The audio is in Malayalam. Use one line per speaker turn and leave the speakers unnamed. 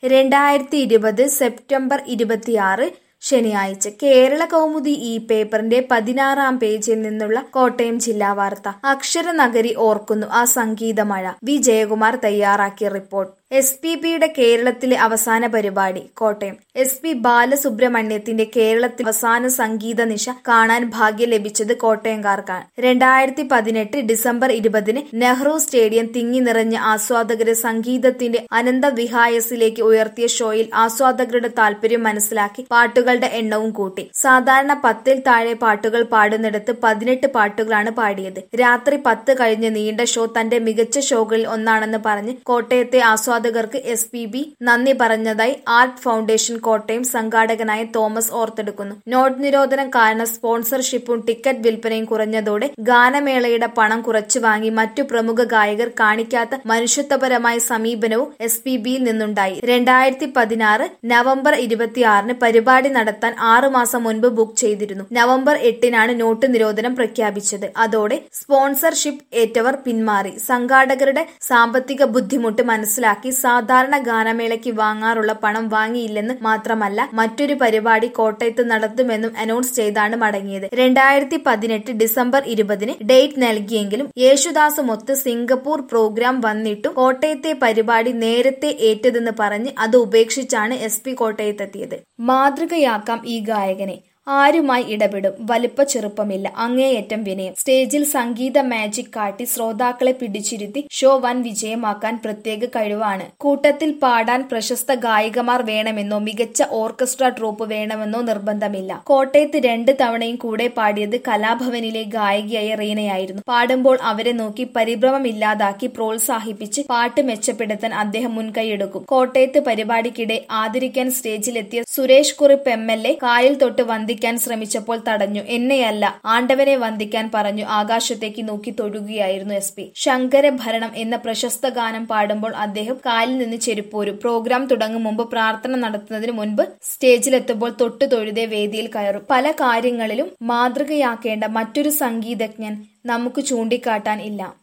രണ്ടായിരത്തി ഇരുപത് സെപ്റ്റംബർ ഇരുപത്തിയാറ് ശനിയാഴ്ച കേരള കൗമുദി ഈ പേപ്പറിന്റെ പതിനാറാം പേജിൽ നിന്നുള്ള കോട്ടയം ജില്ലാ വാർത്ത അക്ഷരനഗരി ഓർക്കുന്നു ആ സംഗീതമഴ വി ജയകുമാർ തയ്യാറാക്കിയ റിപ്പോർട്ട് എസ് പി ബിയുടെ കേരളത്തിലെ അവസാന പരിപാടി കോട്ടയം എസ് പി ബാലസുബ്രഹ്മണ്യത്തിന്റെ കേരളത്തിൽ അവസാന സംഗീത നിശ കാണാൻ ഭാഗ്യം ലഭിച്ചത് കോട്ടയംകാർക്കാണ് രണ്ടായിരത്തി പതിനെട്ട് ഡിസംബർ ഇരുപതിന് നെഹ്റു സ്റ്റേഡിയം തിങ്ങി നിറഞ്ഞ ആസ്വാദകരെ സംഗീതത്തിന്റെ അനന്തവിഹായസിലേക്ക് ഉയർത്തിയ ഷോയിൽ ആസ്വാദകരുടെ താല്പര്യം മനസ്സിലാക്കി പാട്ടുകളുടെ എണ്ണവും കൂട്ടി സാധാരണ പത്തിൽ താഴെ പാട്ടുകൾ പാടുന്നിടത്ത് പതിനെട്ട് പാട്ടുകളാണ് പാടിയത് രാത്രി പത്ത് കഴിഞ്ഞ് നീണ്ട ഷോ തന്റെ മികച്ച ഷോകളിൽ ഒന്നാണെന്ന് പറഞ്ഞ് കോട്ടയത്തെ ആസ്വാദകർക്ക് എസ് പി ബി നന്ദി പറഞ്ഞതായി ആർട്ട് ഫൗണ്ടേഷൻ കോട്ടയം സംഘാടകനായ തോമസ് ഓർത്തെടുക്കുന്നു നോട്ട് നിരോധനം കാരണം സ്പോൺസർഷിപ്പും ടിക്കറ്റ് വിൽപ്പനയും കുറഞ്ഞതോടെ ഗാനമേളയുടെ പണം കുറച്ചു വാങ്ങി മറ്റു പ്രമുഖ ഗായകർ കാണിക്കാത്ത മനുഷ്യത്വപരമായ സമീപനവും എസ് പി ബിയിൽ നിന്നുണ്ടായി രണ്ടായിരത്തി പതിനാറ് നവംബർ ഇരുപത്തിയാറിന് പരിപാടി നടത്താൻ ആറു മാസം മുൻപ് ബുക്ക് ചെയ്തിരുന്നു നവംബർ എട്ടിനാണ് നോട്ട് നിരോധനം പ്രഖ്യാപിച്ചത് അതോടെ സ്പോൺസർഷിപ്പ് ഏറ്റവർ പിന്മാറി സംഘാടകരുടെ സാമ്പത്തിക ബുദ്ധിമുട്ട് മനസ്സിലാക്കി സാധാരണ ഗാനമേളയ്ക്ക് വാങ്ങാറുള്ള പണം വാങ്ങിയില്ലെന്ന് മാത്രമല്ല മറ്റൊരു പരിപാടി കോട്ടയത്ത് നടത്തുമെന്നും അനൗൺസ് ചെയ്താണ് മടങ്ങിയത് രണ്ടായിരത്തി പതിനെട്ട് ഡിസംബർ ഇരുപതിന് ഡേറ്റ് നൽകിയെങ്കിലും യേശുദാസുമൊത്ത് സിംഗപ്പൂർ പ്രോഗ്രാം വന്നിട്ടും കോട്ടയത്തെ പരിപാടി നേരത്തെ ഏറ്റതെന്ന് പറഞ്ഞ് അത് ഉപേക്ഷിച്ചാണ് എസ് പി കോട്ടയത്തെത്തിയത് മാതൃകയാക്കാം ഈ ഗായകനെ ആരുമായി ഇടപെടും വലിപ്പ ചെറുപ്പമില്ല അങ്ങേയറ്റം വിനയം സ്റ്റേജിൽ സംഗീത മാജിക് കാട്ടി ശ്രോതാക്കളെ പിടിച്ചിരുത്തി ഷോ വൻ വിജയമാക്കാൻ പ്രത്യേക കഴിവാണ് കൂട്ടത്തിൽ പാടാൻ പ്രശസ്ത ഗായികമാർ വേണമെന്നോ മികച്ച ഓർക്കസ്ട്ര ട്രൂപ്പ് വേണമെന്നോ നിർബന്ധമില്ല കോട്ടയത്ത് രണ്ട് തവണയും കൂടെ പാടിയത് കലാഭവനിലെ ഗായികയായ റീനയായിരുന്നു പാടുമ്പോൾ അവരെ നോക്കി പരിഭ്രമമില്ലാതാക്കി പ്രോത്സാഹിപ്പിച്ച് പാട്ട് മെച്ചപ്പെടുത്താൻ അദ്ദേഹം മുൻകൈയെടുക്കും കോട്ടയത്ത് പരിപാടിക്കിടെ ആദരിക്കാൻ സ്റ്റേജിലെത്തിയ സുരേഷ് കുറിപ്പ് എം എൽ എ കാലിൽ തൊട്ട് വന്ദിക്കാൻ ശ്രമിച്ചപ്പോൾ തടഞ്ഞു എന്നെയല്ല ആണ്ടവനെ വന്ദിക്കാൻ പറഞ്ഞു ആകാശത്തേക്ക് നോക്കി തൊഴുകയായിരുന്നു എസ് പി ശങ്കര ഭരണം എന്ന പ്രശസ്ത ഗാനം പാടുമ്പോൾ അദ്ദേഹം കാലിൽ നിന്ന് ചെരുപ്പോരും പ്രോഗ്രാം തുടങ്ങും മുമ്പ് പ്രാർത്ഥന നടത്തുന്നതിന് മുൻപ് സ്റ്റേജിലെത്തുമ്പോൾ തൊട്ടു തൊഴുതേ വേദിയിൽ കയറും പല കാര്യങ്ങളിലും മാതൃകയാക്കേണ്ട മറ്റൊരു സംഗീതജ്ഞൻ നമുക്ക് ചൂണ്ടിക്കാട്ടാൻ ഇല്ല